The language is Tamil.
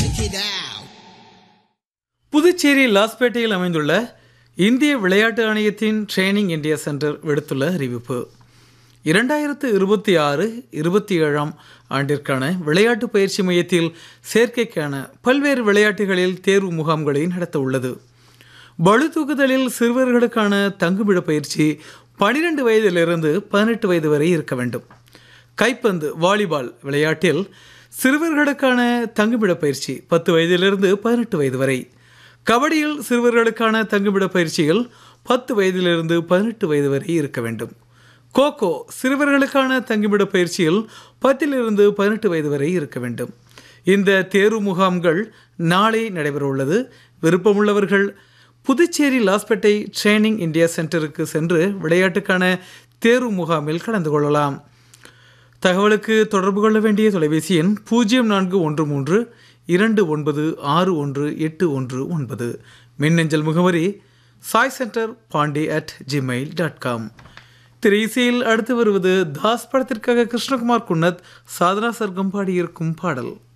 check it out. புதுச்சேரி லாஸ்பேட்டையில் அமைந்துள்ள இந்திய விளையாட்டு ஆணையத்தின் ட்ரைனிங் இந்தியா சென்டர் விடுத்துள்ள அறிவிப்பு இரண்டாயிரத்து இருபத்தி ஆறு இருபத்தி ஏழாம் ஆண்டிற்கான விளையாட்டு பயிற்சி மையத்தில் சேர்க்கைக்கான பல்வேறு விளையாட்டுகளில் தேர்வு முகாம்களை நடத்த உள்ளது பளு தூக்குதலில் சிறுவர்களுக்கான தங்குமிட பயிற்சி பனிரெண்டு வயதிலிருந்து பதினெட்டு வயது வரை இருக்க வேண்டும் கைப்பந்து வாலிபால் விளையாட்டில் சிறுவர்களுக்கான தங்குமிட பயிற்சி பத்து வயதிலிருந்து பதினெட்டு வயது வரை கபடியில் சிறுவர்களுக்கான தங்குமிட பயிற்சிகள் பத்து வயதிலிருந்து பதினெட்டு வயது வரை இருக்க வேண்டும் கோகோ சிறுவர்களுக்கான தங்குமிட பயிற்சியில் பத்திலிருந்து பதினெட்டு வயது வரை இருக்க வேண்டும் இந்த தேர்வு முகாம்கள் நாளை நடைபெறவுள்ளது விருப்பமுள்ளவர்கள் புதுச்சேரி லாஸ்பேட்டை ட்ரைனிங் இந்தியா சென்டருக்கு சென்று விளையாட்டுக்கான தேர்வு முகாமில் கலந்து கொள்ளலாம் தகவலுக்கு தொடர்பு கொள்ள வேண்டிய தொலைபேசி எண் பூஜ்ஜியம் நான்கு ஒன்று மூன்று இரண்டு ஒன்பது ஆறு ஒன்று எட்டு ஒன்று ஒன்பது மின்னஞ்சல் முகவரி Sai centre Pondy at Gmail dot com திரு இசையில் அடுத்து வருவது தாஸ் படத்திற்காக கிருஷ்ணகுமார் குன்னத் சாதனா சர்க்கம் பாடியிருக்கும் பாடல்